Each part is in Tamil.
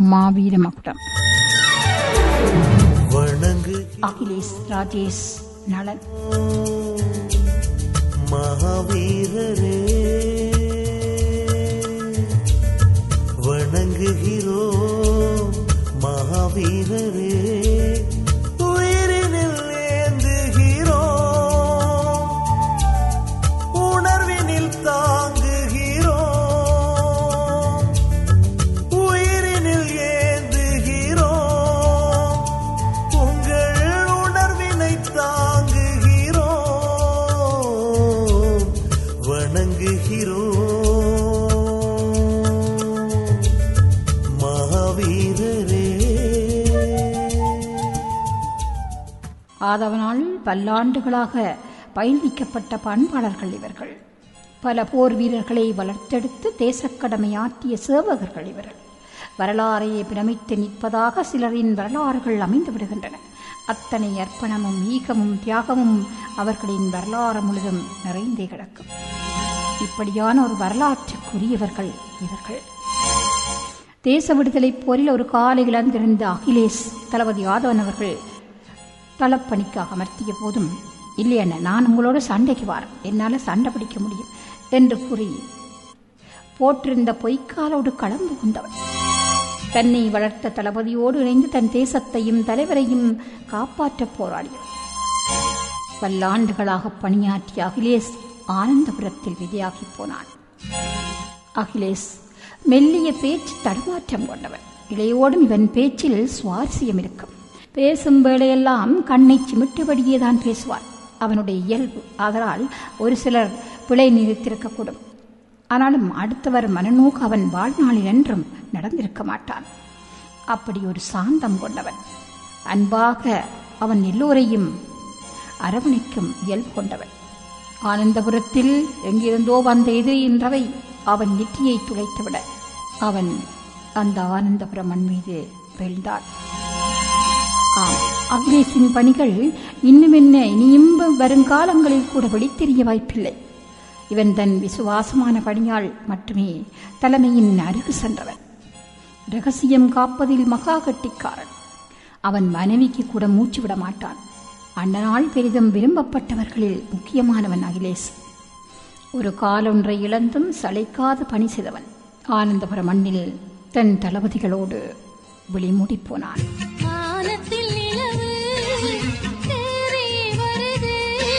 மாவீர மகுடம் வணங்கு அகிலேஷ் ராஜேஷ் நலன் மகாவீரரே வணங்குகிறோ மகாவீரரே உயிரினில் ஏந்துகிறோ உணர்வினில் தாங்குகிறோ உயிரினில் ஏந்துகிறோ உங்கள் உணர்வினை தாங்குகிறோ வணங்குகிறோ மகாவீரரே ஆதவனால் பல்லாண்டுகளாக பயில்விக்கப்பட்ட பண்பாளர்கள் இவர்கள் பல போர் வீரர்களை வளர்த்தெடுத்து தேசக்கடமையாற்றிய சேவகர்கள் இவர்கள் வரலாறையே பிரமித்து நிற்பதாக சிலரின் வரலாறுகள் அமைந்து விடுகின்றன அத்தனை அர்ப்பணமும் ஈகமும் தியாகமும் அவர்களின் வரலாறு முழுதும் நிறைந்தே கிடக்கும் இப்படியான ஒரு வரலாற்றுக்குரியவர்கள் இவர்கள் தேச விடுதலை போரில் ஒரு காலை இழந்திருந்த அகிலேஷ் தளபதி யாதவன் அவர்கள் தளப்பணிக்காக அமர்த்திய போதும் இல்லை அண்ணா நான் உங்களோட சண்டைக்கு வாரேன் என்னால் சண்டை பிடிக்க முடியும் என்று கூறி போற்றிருந்த பொய்க்காலோடு களம்பு கொண்டவன் தன்னை வளர்த்த தளபதியோடு இணைந்து தன் தேசத்தையும் தலைவரையும் காப்பாற்றப் போராடியவன் பல்லாண்டுகளாக பணியாற்றிய அகிலேஷ் ஆனந்தபுரத்தில் விதையாகி போனான் அகிலேஷ் மெல்லிய பேச்சு தடுமாற்றம் கொண்டவன் இளையோடும் இவன் பேச்சில் சுவாரஸ்யம் இருக்கும் பேசும் வேளையெல்லாம் கண்ணை சிமிட்டபடியே தான் பேசுவான் அவனுடைய இயல்பு அதனால் ஒரு சிலர் பிழை நிறுத்திருக்கக்கூடும் ஆனாலும் அடுத்தவர் மனநோக்கு அவன் வாழ்நாளில் என்றும் நடந்திருக்க மாட்டான் அப்படி ஒரு சாந்தம் கொண்டவன் அன்பாக அவன் எல்லோரையும் அரவணைக்கும் இயல்பு கொண்டவன் ஆனந்தபுரத்தில் எங்கிருந்தோ வந்த எது என்றவை அவன் நெற்றியை துளைத்துவிட அவன் அந்த ஆனந்தபுரம் மண் மீது வீழ்ந்தான் ஆம் அகிலேஷின் பணிகள் இன்னும் என்ன இனியும் வருங்காலங்களில் கூட வெளித்தெரிய வாய்ப்பில்லை இவன் தன் விசுவாசமான பணியால் மட்டுமே தலைமையின் அருகு சென்றவன் ரகசியம் காப்பதில் மகா கட்டிக்காரன் அவன் மனைவிக்கு கூட மூச்சு விட மாட்டான் அண்ணனால் பெரிதும் விரும்பப்பட்டவர்களில் முக்கியமானவன் அகிலேஷ் ஒரு காலொன்றை இழந்தும் சளைக்காத பணி செய்தவன் ஆனந்தபுர மண்ணில் தன் தளபதிகளோடு விழிமூடிப் போனான் வானத்தில் நிலவு தேறி வருது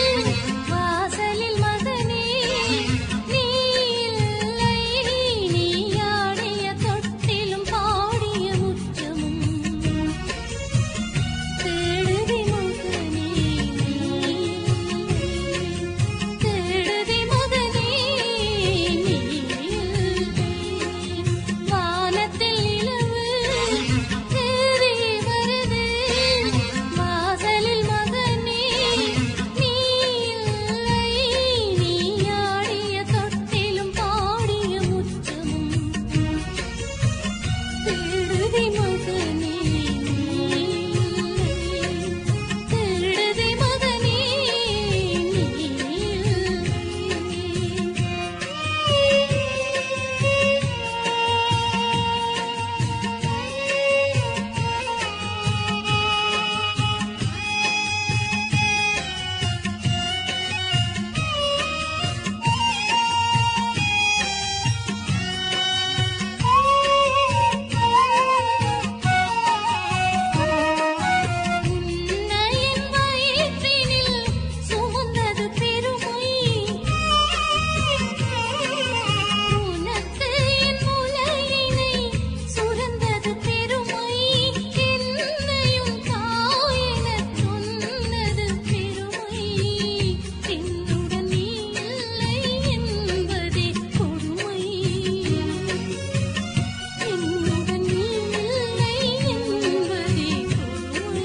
வாசலில் மகனே நீ இல்லை நீ ஆடிய தொட்டிலும் பாடிய முற்றமும் தேடுதி மகனே தேடுதி மகனே வானத்தில் நிலவு தேறி வருது வாசலில் மகனே நீ இல்லை நீ ஆடிய தொட்டிலும் பாடிய முற்றமும் தேடுதி மகனே தேடுதி மகனே உன்னையின் வயிற்றினில் சுமந்தது பெருமை உனக்கு என் முலையினை சுரந்தது பெருமை என்னையும் தாயெனச் சொன்னது பெருமை என்னுடன் நீ இல்லை என்பதே கொடுமை என்னுடன் நீ இல்லை என்பதே கொடுமை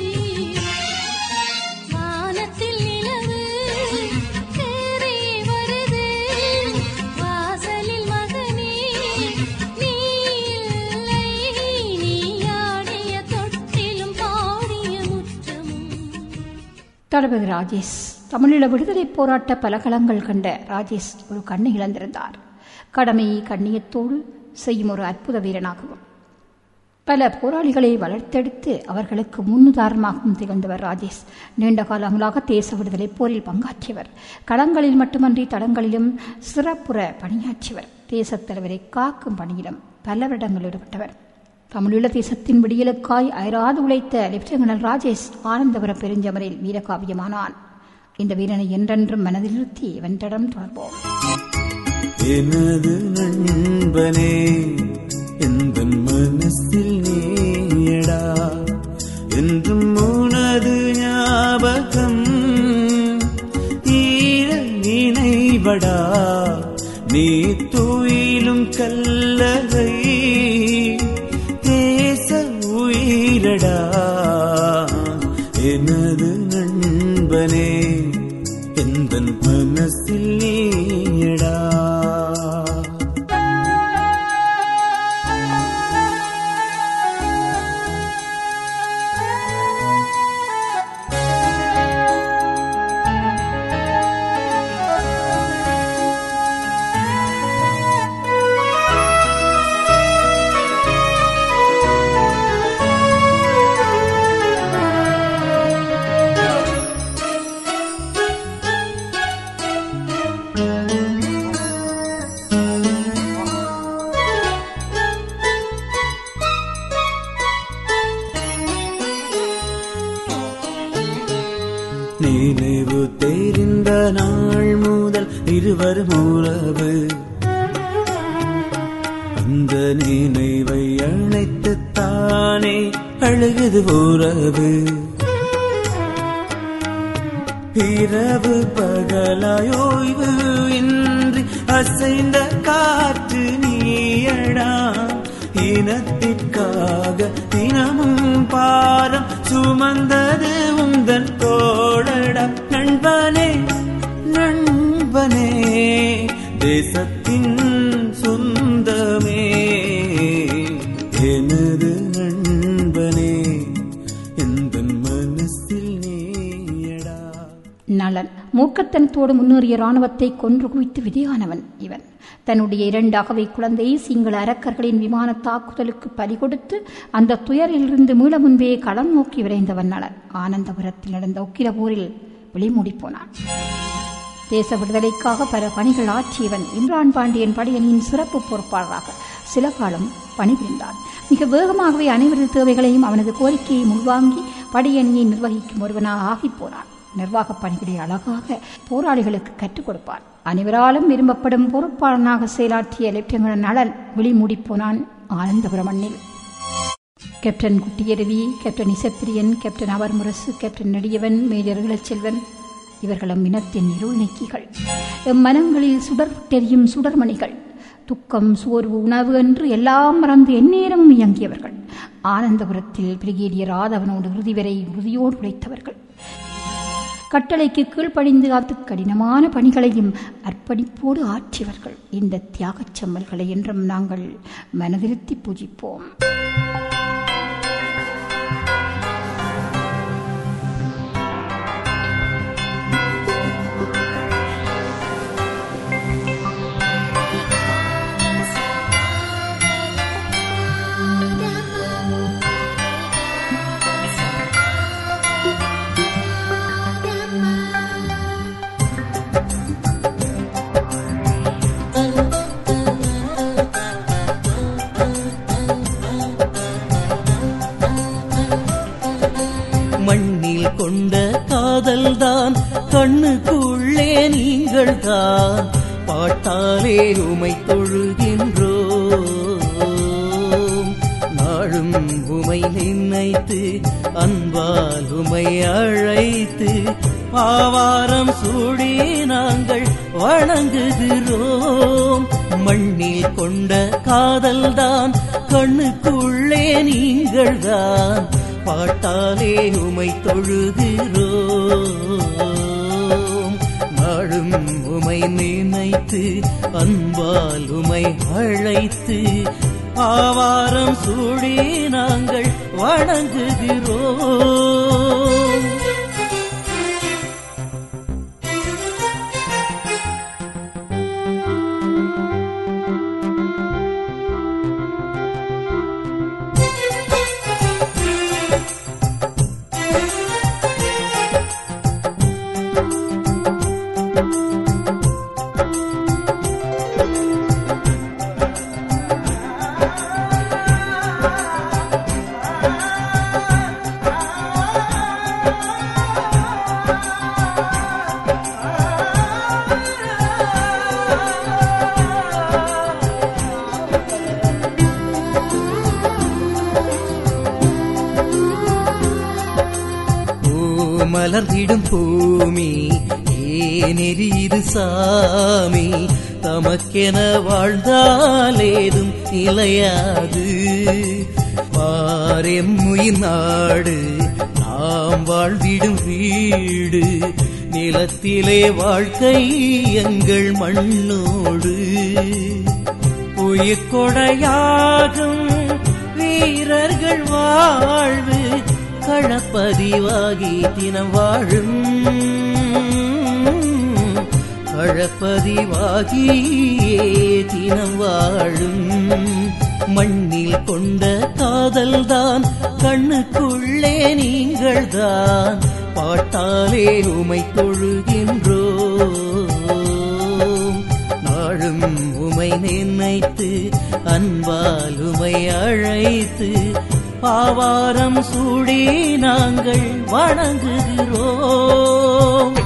வானத்தில் நிலவு தேறி வருது வாசலில் மகனே நீ இல்லை நீ ஆடிய தொட்டிலும் பாடிய முற்றமும் தளபதி ராஜேஷ் தமிழீழ விடுதலைப் போராட்ட பலகலங்கள் கண்ட ராஜேஷ் ஒரு கண்ணை இழந்திருந்தார் கடமையை கண்ணியத்தோடு செய்யும் ஒரு அற்புத வீரனாகவும் பல போராளிகளை வளர்த்தெடுத்து அவர்களுக்கு முன்னுதாரணமாகவும் திகழ்ந்தவர் ராஜேஷ் நீண்ட காலங்களாக தேச விடுதலை போரில் பங்காற்றியவர் களங்களில் மட்டுமன்றி தடங்களிலும் சிறப்புற பணியாற்றியவர் தேசத் தலைவரை காக்கும் பணியிலும் பல வருடங்கள் ஈடுபட்டவர் தமிழீழ தேசத்தின் விடியலுக்காய் அயராது உழைத்த லெப்டினல் ராஜேஷ் ஆனந்தபுர பெருஞ்சமரில் வீரகாவியமானான் இந்த வீரனை என்றென்றும் மனதில் நிறுத்தி வென்றடம் தொடர்போம் எனது நண்பனே எந்த மனசில் நீயடா என்றும் உனது ஞாபகம் ஈர நினைவடா நீ துயிலும் கல்லறை தேச உயிரடா எனது நண்பனே எந்த மனசில் நீயடா நினைவு தெரிந்த நாள் முதல் இருவரும் உறவு அந்த நினைவை அணைத்து தானே அழுகுது உறவு இரவு பகலாயோய்வு இன்றி அசைந்த காற்று நீயடா இனத்திற்காக தினமும் பாரம் சுமந்தது உந்தன் தோழடா நண்பனே நண்பனே தேசத்தின் சொந்தமே எனது நண்பனே எந்த மனசில் நீயடா நலன் மூர்க்கத்தனத்தோடு முன்னேறிய இராணுவத்தை கொன்று குவித்து விதியானவன் இவன் தன்னுடைய இரண்டு அகவை குழந்தையை சிங்கள அரக்கர்களின் விமான தாக்குதலுக்கு பலி கொடுத்து அந்த துயரிலிருந்து மீள முன்பே களம் நோக்கி விரைந்தவன் நலன் ஆனந்தபுரத்தில் நடந்த உக்கிர போரில் வெளிமூடி போனான் தேச விடுதலைக்காக பல பணிகள் ஆற்றியவன் இம்ரான் பாண்டியன் படையணியின் சிறப்பு பொறுப்பாளராக சில காலம் பணிபுரிந்தான் மிக வேகமாகவே அனைவரது தேவைகளையும் அவனது கோரிக்கையை உள்வாங்கி படையணியை நிர்வகிக்கும் ஒருவனாக ஆகிப் போனான் நிர்வாகப் பணிகளை அழகாக போராளிகளுக்கு கற்றுக் கொடுப்பான் அனைவராலும் விரும்பப்படும் பொறுப்பாளனாக செயலாற்றிய லெப்டினன்ட் நலன் விழிமூடிப் போனான் ஆனந்தபுரம் மண்ணில் captain Kuttiyaruvi captain Isaippiriyan captain Avarmurasu captain Nediyavan major Ilachelvan இவர்களும் இனத்தின் இருள் நீக்கிகள் எம் மனங்களில் சுடர் தெரியும் சுடர்மணிகள் துக்கம் சோர்வு உணவு என்று எல்லாம் மறந்து எந்நேரமும் இயங்கியவர்கள் ஆனந்தபுரத்தில் பிரிகேடியர் ஆதவனோடு இறுதி வரை உறுதியோடு உழைத்தவர்கள் கட்டளைக்கு கீழ்ப்படிந்து காத்து கடினமான பணிகளையும் அர்ப்பணிப்போடு ஆற்றியவர்கள் இந்த தியாகச் செம்மல்களை என்றும் நாங்கள் மனதிருத்தி பூஜிப்போம் மண்ணில் கொண்ட காதல்தான் கண்ணுக்குள்ளே நீங்கள் தான் பாட்டாலே உமை தொழுகின்றோம் நாளும் உமை நினைத்து அன்பால் உமை அழைத்து ஆவாரம் சூடி நாங்கள் வணங்குகிறோம் மண்ணில் கொண்ட காதல்தான் கண்ணுக்குள்ளே நீங்கள் தான் பாட்டாலே உமை தொழுகிறோம் நாளும் உமை நினைத்து அன்பால் உமை அழைத்து ஆவாரம் சூடி நாங்கள் வணங்குகிறோம் மலர்ந்திடும் பூமி ஏனெறிது சாமி தமக்கென வாழ்ந்தாலேதும் நிலையாது பாரெம்முயின் நாடு நாம் வாழ்ந்திடும் வீடு நிலத்திலே வாழ்க்கை எங்கள் மண்ணோடு உயிர்கொடையாகும் வீரர்கள் வாழ்வு களப்பதிவாகி தினம் வாழும் களப்பதிவாகியே தினம் வாழும் மண்ணில் கொண்ட காதல்தான் கண்ணுக்குள்ளே நீங்கள்தான் பாட்டாலே உமை தொழுகின்றோம் நாளும் உமை நினைத்து அன்பால் உமை அழைத்து பாவாரம் சூடி நாங்கள் வணங்குகிறோம்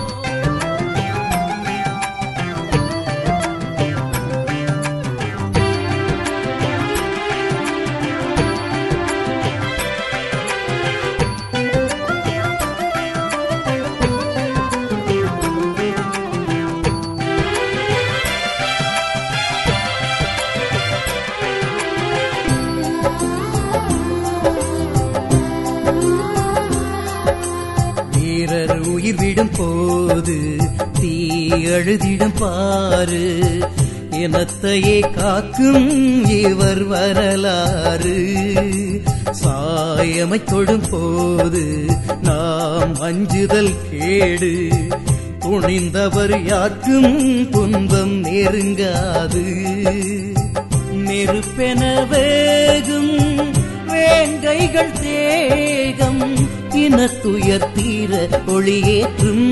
வீரர் உயிர் விடும் போது தீ அழுதிடும் பாரு இனத்தையே காக்கும் இவர் வரலாறு சாயமை தொடும் போது நாம் அஞ்சுதல் கேடு துணிந்தவர் யாருக்கும் துன்பம் நெருங்காது நெருப்பென வேகும் வேங்கைகள் தேகம் இனத்துயர் தீர ஒளியேற்றும்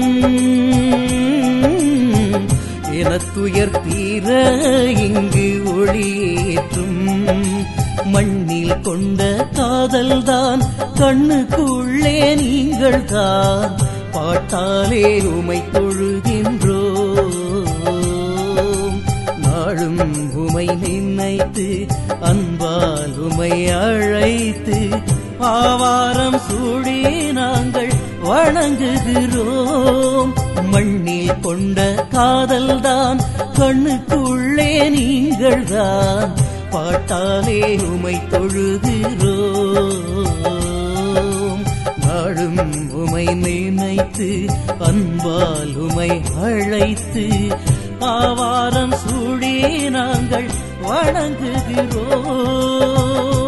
இனத்துயர் தீர இங்கு ஒளியேற்றும் மண்ணில் கொண்ட காதல்தான் கண்ணுக்குள்ளே நீங்கள் தான் பாட்டாலே உமை தொழுகின்றோம் நாளும் உமை நினைத்து அன்பால் உமை அழைத்து ஆவாரம் சூடி நாங்கள் வணங்குகிறோம் மண்ணில் கொண்ட காதல்தான் கண்ணுக்குள்ளே நீங்கள் தான் பாட்டாலே உமை தொழுகிறோம் நாளும் உமை நினைத்து அன்பால் உமை அழைத்து ஆவாரம் சூடி நாங்கள் வணங்குகிறோம்